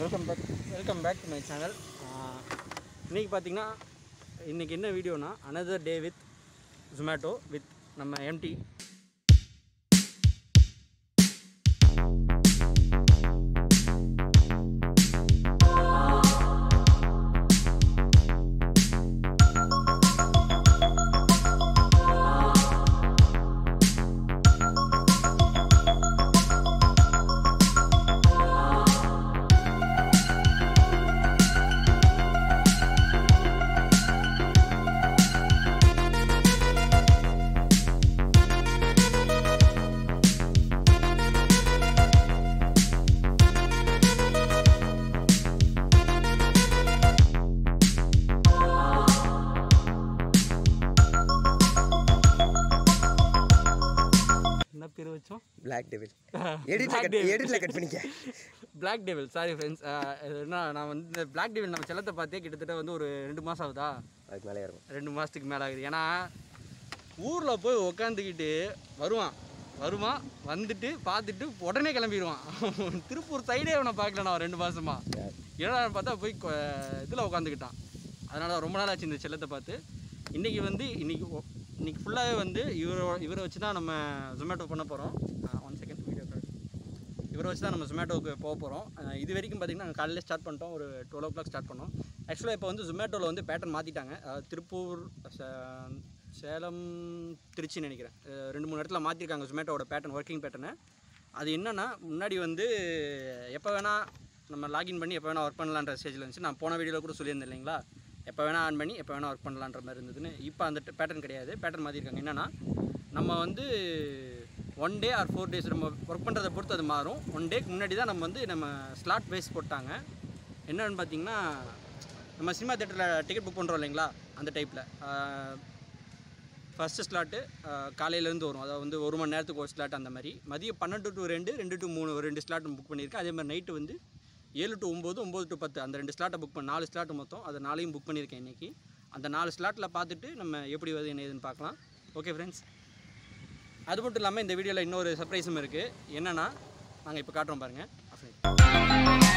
welcome back welcome back to my channel இன்றைக்கி பார்த்தீங்கன்னா இன்றைக்கி என்ன வீடியோனா another day with Zomato with நம்ம எம்டி என்ன பேர் வச்சோம் பிளாக் டெவில் எடிட்ல கட் எடிட்ல கட் பண்ணிக்க பிளாக் டெவில் சாரி ஃப்ரெண்ட்ஸ் என்ன நான் வந்து இந்த பிளாக் டெவில் நம்ம செல்லத்தை பார்த்தே கிட்டத்தட்ட வந்து ஒரு ரெண்டு மாதம் ஆகுதா அதுக்கு மேலே இருக்கும் ரெண்டு மாதத்துக்கு மேலே ஆகுது ஏன்னா ஊரில் போய் உக்காந்துக்கிட்டு வருவான் வருவான் வந்துட்டு பார்த்துட்டு உடனே கிளம்பிடுவான் திருப்பூர் சைடே அவனை பார்க்கல நான் ரெண்டு மாதமா ஏன்னா பார்த்தா போய் இதில் உட்காந்துக்கிட்டான் அதனால ரொம்ப நாள் ஆச்சு இந்த செல்லத்தை பார்த்து இன்றைக்கி வந்து இன்றைக்கி இன்னைக்கு ஃபுல்லாகவே வந்து இவரை இவரை வச்சு தான் நம்ம ஜொமேட்டோ பண்ண போகிறோம் ஒன் செகண்ட் வீடியோ இவரை வச்சு தான் நம்ம ஜொமேட்டோவுக்கு போக போகிறோம் இது வரைக்கும் பார்த்திங்கன்னா நாங்கள் காலையில் ஸ்டார்ட் பண்ணிட்டோம் ஒரு டுவெல் ஓ கிளாக் ஸ்டார்ட் பண்ணோம் ஆக்சுவலாக இப்போ வந்து ஜொமேட்டோவில் வந்து பேட்டர்ன் மாற்றிட்டாங்க திருப்பூர் சே- சேலம் திருச்சின்னு நினைக்கிறேன் அஹ் ரெண்டு மூணு இடத்துல மாற்றிருக்காங்க ஜொமேட்டோவோட பேட்டர்ன் ஒர்க்கிங் பேட்டர்னு அது என்னென்னா முன்னாடி வந்து எப்போ வேணால் நம்ம லாகின் பண்ணி எப்போ வேணால் ஒர்க் பண்ணலான்ற ஸ்டேஜில் இருந்துச்சு நான் போன வீடியோவில் கூட சொல்லியிருந்தேன் இல்லைங்களா எப்போ வேணால் ஆன் பண்ணி எப்போ வேணால் ஒர்க் பண்ணலான்ற மாதிரி இருந்ததுன்னு இப்போ அந்த பேட்டர்ன் கிடையாது பேட்டர்ன் மாற்றிருக்காங்க என்னென்னா நம்ம வந்து one day or four days நம்ம ஒர்க் பண்ணுறதை பொறுத்து அது மாறும் ஒன் டேக்கு முன்னாடி தான் நம்ம வந்து நம்ம ஸ்லாட் பேஸ் போட்டாங்க என்னன்னு பார்த்தீங்கன்னா நம்ம சினிமா தேட்டரில் டிக்கெட் புக் பண்ணுறோம் இல்லைங்களா அந்த டைப்பில் ஃபஸ்ட்டு ஸ்லாட்டு காலையிலேருந்து வரும் அதாவது வந்து ஒரு மணி நேரத்துக்கு ஒரு ஸ்லாட் அந்த மாதிரி மதியம் பன்னெண்டு டு ரெண்டு ரெண்டு டு மூணு ஒரு ரெண்டு ஸ்லாட் புக் பண்ணியிருக்கேன் அதே மாதிரி நைட்டு வந்து ஏழு டு ஒம்பது ஒம்பது டு பத்து அந்த ரெண்டு ஸ்லாட்டை புக் பண்ண நாலு ஸ்லாட் மொத்தம் அதை நாளையும் புக் பண்ணியிருக்கேன் இன்றைக்கி அந்த நாலு ஸ்லாட்டில் பார்த்துட்டு நம்ம எப்படி வருது என்ன ஏதுன்னு பார்க்கலாம் ஓகே ஃப்ரெண்ட்ஸ் அது மட்டும் இல்லாமல் இந்த வீடியோவில் இன்னொரு சர்ப்ரைஸும் இருக்குது என்னென்னா நாங்கள் இப்போ காட்டுறோம் பாருங்கள் அப்படி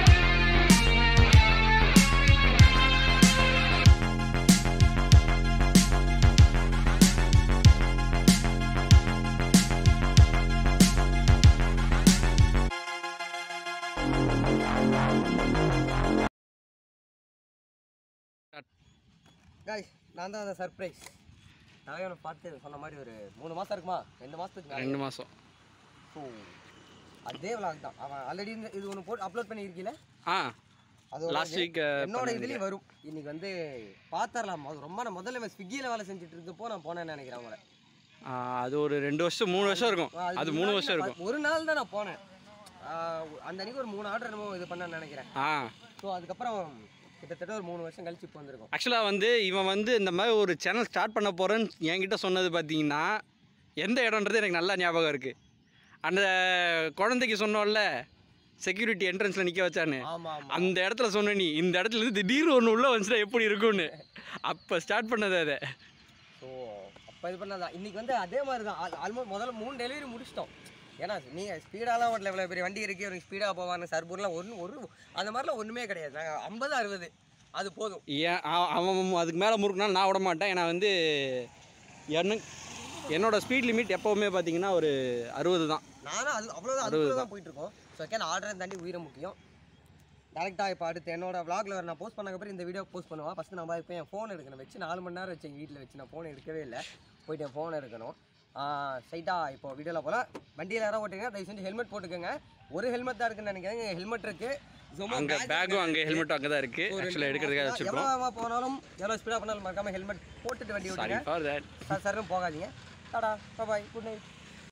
காய் நான் தான் அந்த சர்ப்ரைஸ் தலைவனை பார்த்து சொன்ன மாதிரி ஒரு மூணு மாதம் இருக்குமா ரெண்டு மாதத்துக்கு மேலே ரெண்டு மாதம் ஸோ அதே விளாக் தான் அவன் ஆல்ரெடி இது ஒன்று போட்டு அப்லோட் பண்ணியிருக்கீல ஆ அது லாஸ்ட் வீக் என்னோட இதுலேயும் வரும் இன்னைக்கு வந்து பார்த்துடலாம் அது ரொம்ப நான் முதல்ல இவன் ஸ்விக்கியில் வேலை செஞ்சுட்டு இருக்கப்போ நான் போனேன்னு நினைக்கிறேன் அவங்கள அது ஒரு ரெண்டு வருஷம் மூணு வருஷம் இருக்கும் அது மூணு வருஷம் இருக்கும் ஒரு நாள் தான் நான் போனேன் ஆஹ் அந்த அன்னைக்கு ஒரு மூணு ஆர்டர் என்னமோ இது பண்ணேன்னு நினைக்கிறேன் ஆ ஸோ அதுக்கப்புறம் கிட்டத்தட்ட ஒரு மூணு வருஷம் கழிச்சு இப்போ வந்திருக்கோம் ஆக்சுவலாக வந்து இவன் வந்து இந்த மாதிரி ஒரு சேனல் ஸ்டார்ட் பண்ண போகிறேன்னு என்கிட்ட சொன்னது பார்த்தீங்கன்னா எந்த இடம்ன்றது எனக்கு நல்லா ஞாபகம் இருக்குது அந்த குழந்தைக்கு சொன்னோம்ல செக்யூரிட்டி என்ட்ரன்ஸில் நிற்க வச்சான்னு ஆமாம் ஆமாம் அந்த இடத்துல சொன்ன நீ இந்த இடத்துல இருந்து திடீர்னு ஒன்று உள்ளே வந்துச்சுன்னா எப்படி இருக்கும்னு அப்போ ஸ்டார்ட் பண்ணது அதை ஸோ அப்போ இது பண்ணதான் இன்னைக்கு வந்து அதே மாதிரி தான் ஆல்மோஸ்ட் முதல்ல மூணு டெலிவரி முடிச்சிட்டோம் ஏன்னா நீங்கள் ஸ்பீடாலாம் ஓட்டல இவ்வளோ பெரிய வண்டி இருக்கு ஒரு ஸ்பீடாக போவாங்க சர்பூர்லாம் ஒன்று ஒரு அந்த மாதிரிலாம் ஒன்றுமே கிடையாது நாங்கள் ஐம்பது அறுபது அது போதும் ஏன் அவ- அவன் அதுக்கு மேலே முறுக்குனா நான் விட மாட்டேன் ஏன்னா வந்து எனக்கு என்னோட ஸ்பீட் லிமிட் எப்போவுமே பார்த்தீங்கன்னா ஒரு அறுபது தான் நானும் அது அவ்வளோதான் அதுக்குள்ள தான் போயிட்டு இருக்கோம் ஸோ ஓகே நான் ஆர்டரை தாண்டி உயிரை முக்கியம் டேரெக்டாக இப்போ அடுத்து என்னோட vlogல வர நான் போஸ்ட் பண்ணக்கப்புறம் இந்த வீடியோ போஸ்ட் பண்ணுவேன் ஃபஸ்ட்டு நான் இப்போ என் ஃபோன் எடுக்கணும் வச்சு நாலு மணி நேரம் வச்சு எங்கள் வீட்டில் வச்சு நான் ஃபோன் எடுக்கவே இல்லை போயிட்டு என் ஃபோன் எடுக்கணும் ஸ்ட்ரைட்டாக இப்போ வீடியோவில் போகலாம் வண்டியில் யாராவது ஓட்டுங்க தயவு செஞ்சு ஹெல்மெட் போட்டுக்கோங்க ஒரு ஹெல்மெட் தான் இருக்குன்னு நினைக்கிறேன் ஹெல்மெட் இருக்குது ஜொமோ அங்கே பேக்கும் அங்கே ஹெல்மெட்டும் அங்கே தான் இருக்குது ஆக்சுவலாக எடுக்கிறதுக்காக வச்சுருக்கோம் எவ்வளோ போனாலும் எவ்வளோ ஸ்பீடாக பண்ணாலும் மறக்காம ஹெல்மெட் போட்டுட்டு வண்டி சாரி ஓட்டுங்க ஃபார் தட் சார் சரும் போகாதீங்க டாடா பாய் குட் நைட்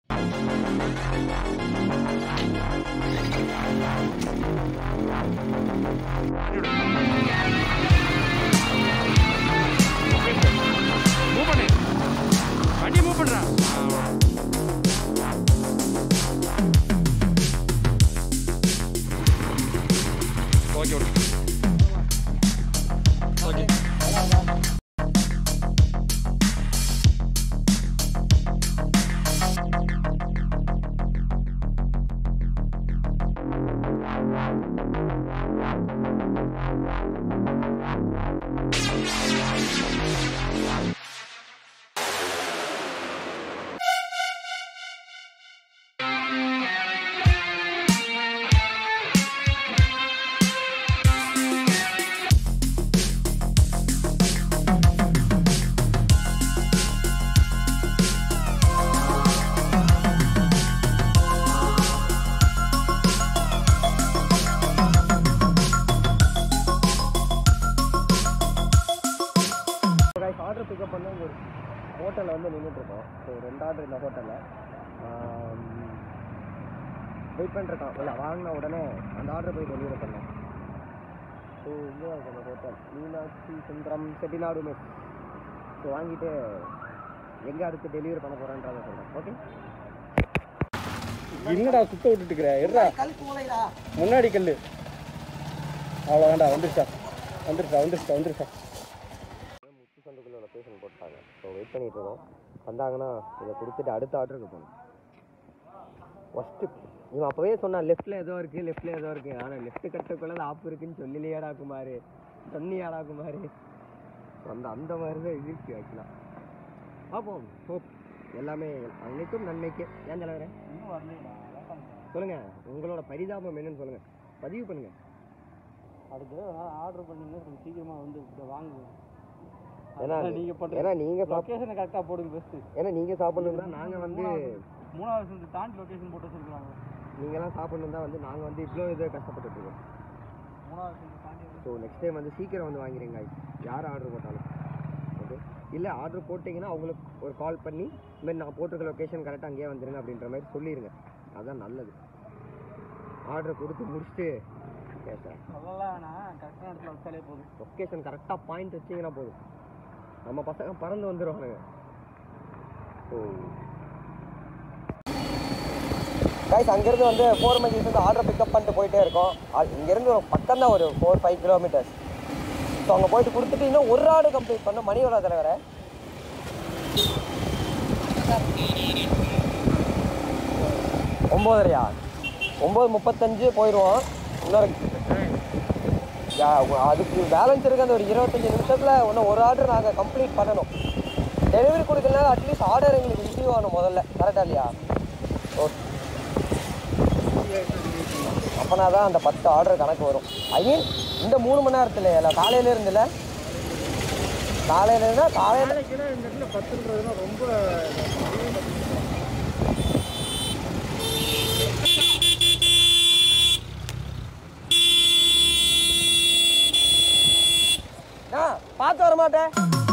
மூவ் பண்ணு வண்டி மூவ் பண்ணுறேன் ஓகே ஓகே ஓகே ஹோட்டலில் வந்து நின்றுட்டுருக்கோம் ஸோ ரெண்டு ஆர்டர் இந்த ஹோட்டலில் வெயிட் பண்ணிருக்கோம் இல்லை வாங்கின உடனே அந்த ஆர்டர் போய் டெலிவரி பண்ணேன் ஸோ இங்கே இருக்கு அந்த hotel Meenakshi Sundaram Chettinad mess so வாங்கிட்டு எங்கே அடுத்து டெலிவரி பண்ண போகிறேன்றதை சொல்கிறேன் ஓகே என்னடா சுத்த விட்டுட்டு இருக்கிற எட்ரா கல் போலைடா முன்னாடி கல்லு அவ்வளோதான்டா வந்துருச்சா வந்துருச்சா வந்துருச்சா வந்துருச்சா முத்து சந்துக்குள்ள லொக்கேஷன் போட்டாங்க ஸோ வெயிட் பண்ணிட்டு இருக்கோம் வந்தாங்கன்னா இதை கொடுத்துட்டு அடுத்த ஆர்டருக்கு போகணும் ஃபஸ்ட்டு இவன் அப்போவே சொன்னான் லெஃப்ட்டில் ஏதோ இருக்குது லெஃப்ட்டில் ஏதோ இருக்குது ஆனால் லெஃப்ட் கட்டக்குள்ள ஆப் இருக்குன்னு சொல்லலையாடா குமார் சொன்னியாடா குமார் அந்த அந்த மாதிரி தான் இருக்கு ஆக்சுவலாக பார்ப்போம் ஹோப் எல்லாமே அன்னைக்கும் நன்மைக்கு ஏன் தலைவரே சொல்லுங்க உங்களோட பரிதாபம் என்னன்னு சொல்லுங்க பதிவு பண்ணுங்க அடுத்த ஆர்டர் பண்ணீங்கன்னா கொஞ்சம் சீக்கிரமா வந்து இதை வாங்குங்க ஏன்னா அதான் நீங்க பண்ற ஏன்னா நீங்க சாப் லொகேஷனை கரெக்டாக போடுங்க பெஸ்ட்டு ஏன்னா நீங்க சாப்பிடணும் தான் நாங்க வந்து மூணாவது வருஷத்துக்கு தாண்டி லொகேஷன் போட்டு வச்சிருக்காங்க நீங்களாம் சாப்பிடணும் தான் வந்து நாங்க வந்து இவ்வளோ இது கஷ்டப்பட்டுட்டு இருக்கோம் மூணாவது வருஷத்துக்கு தாண்டி ஸோ நெக்ஸ்ட் டைம் வந்து சீக்கிரம் வந்து வாங்கிடுங்க யார் ஆர்டர் போட்டாலும் ஓகே இல்லை ஆர்டர் போட்டிங்கன்னா அவங்களுக்கு ஒரு கால் பண்ணி இந்த மாதிரி நான் போட்டிருக்க லொக்கேஷன் கரெக்டாக அங்கேயே வந்துருங்க அப்படின்ற மாதிரி சொல்லிடுங்க அதுதான் நல்லது ஆர்டர் கொடுத்து முடிச்சுட்டு கேட்குறேன் சொல்லலாம் வேணாம் கரெக்டான இடத்துல வச்சாலே போதும் லொக்கேஷன் கரெக்டாக பாயிண்ட் வச்சிங்கன்னா போதும் நம்ம பசங்க பறந்து வந்துடுவானுங்க ஓ கைஸ் அங்கேருந்து வந்து ஃபோர் மைல்ஸ் வந்து ஆர்டர் பிக்கப் பண்ணிட்டு போயிட்டே இருக்கோம் அ- இங்கேருந்து ஒரு பக்கம் தான் ஒரு ஃபோர் ஃபைவ் கிலோமீட்டர்ஸ் ஸோ அங்கே போயிட்டு கொடுத்துட்டு இன்னும் ஒரு ஆர்டர் கம்ப்ளீட் பண்ண மணி எவ்வளோ தலைவர ஒம்போதரையா ஒம்பது முப்பத்தஞ்சு போயிடுவோம் இன்னொரு யா, உ- அதுக்கு பேலன்ஸ் இருக்க அந்த ஒரு இருபத்தஞ்சி நிமிஷத்தில் இன்னும் ஒரு ஆர்டர் நாங்கள் கம்ப்ளீட் பண்ணணும் டெலிவரி கொடுக்கலனா அட்லீஸ்ட் ஆர்டர் எங்களுக்கு ரிசீவ் ஆகணும் முதல்ல கரெக்டா இல்லையா ஓகே அப்போனா தான் அந்த பத்து ஆர்டர் கணக்கு வரும் ஐ மீன் இந்த மூணு மணி நேரத்தில் இல்லை காலையில இருந்துல காலையில இருந்தா காலையில் நாளைக்குன்னா இந்த இடத்துல பத்துன்றதுனா ரொம்ப பார்த்து வர மாட்டேன்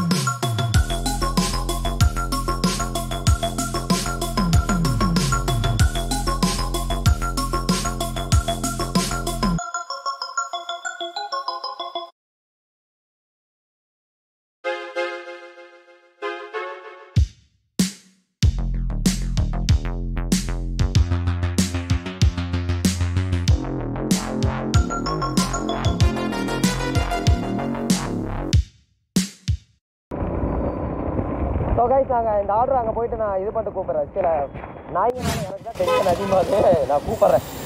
ஸோ கைஸ் நாங்கள் இந்த ஆர்டர் அங்கே போயிட்டு நான் இது பண்ணிட்டு கூப்பிட்றேன் சில நாய்ங்கனால எனக்கு தான் டென்ஷன் அதிகமாகுது நான் கூப்பிட்றேன்